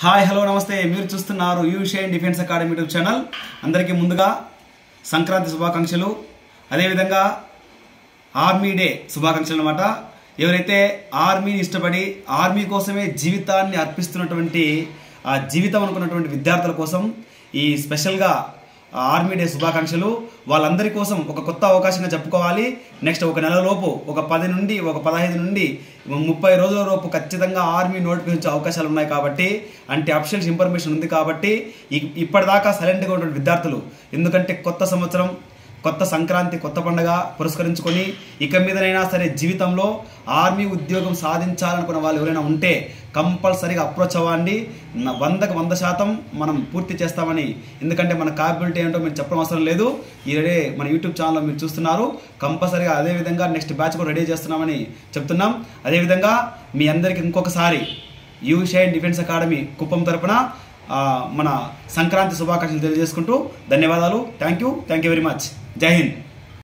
hi hello నమస్తే మీరు చూస్తున్నారు U Shine defence academy YouTube channel అందరికీ ముందుగా సంక్రాంతి శుభాకాంక్షలు అదేవిధంగా ఆర్మీ డే శుభాకాంక్షలు అనమాట ఎవరైతే ఆర్మీని ఇష్టపడి ఆర్మీ కోసమే జీవితాన్ని అర్పిస్తున్నటువంటి ఆ జీవితం అనుకున్నటువంటి విద్యార్థుల కోసం ఈ స్పెషల్గా ఆర్మీ డే శుభాకాంక్షలు వాళ్ళందరి కోసం ఒక కొత్త అవకాశంగా చెప్పుకోవాలి నెక్స్ట్ ఒక నెల లోపు ఒక పది నుండి ఒక పదహైదు నుండి ముప్పై రోజుల లోపు ఖచ్చితంగా ఆర్మీ నోటిఫికేషన్ అవకాశాలు ఉన్నాయి కాబట్టి అంటే అఫిషియల్స్ ఇన్ఫర్మేషన్ ఉంది కాబట్టి ఇ- ఇప్పటిదాకా సైలెంట్గా ఉన్నటువంటి విద్యార్థులు ఎందుకంటే కొత్త సంవత్సరం కొత్త సంక్రాంతి కొత్త పండుగ పురస్కరించుకొని ఇక మీదనైనా సరే జీవితంలో ఆర్మీ ఉద్యోగం సాధించాలనుకున్న వాళ్ళు ఎవరైనా ఉంటే కంపల్సరీగా అప్రోచ్ అవ్వండి న- వందకు వంద శాతం మనం పూర్తి చేస్తామని ఎందుకంటే మన కాపబిలిటీ ఏంటో మీరు చెప్పడం అవసరం లేదు ఈ రెడీ మన యూట్యూబ్ ఛానల్లో మీరు చూస్తున్నారు కంపల్సరీగా అదేవిధంగా నెక్స్ట్ బ్యాచ్ కూడా రెడీ చేస్తున్నామని చెప్తున్నాం అదేవిధంగా మీ అందరికి ఇంకొకసారి U Shine defence academy Kuppam తరపున ఆ, మన సంక్రాంతి శుభాకాంక్షలు తెలియజేసుకుంటూ ధన్యవాదాలు thank you thank you very much జై హింద్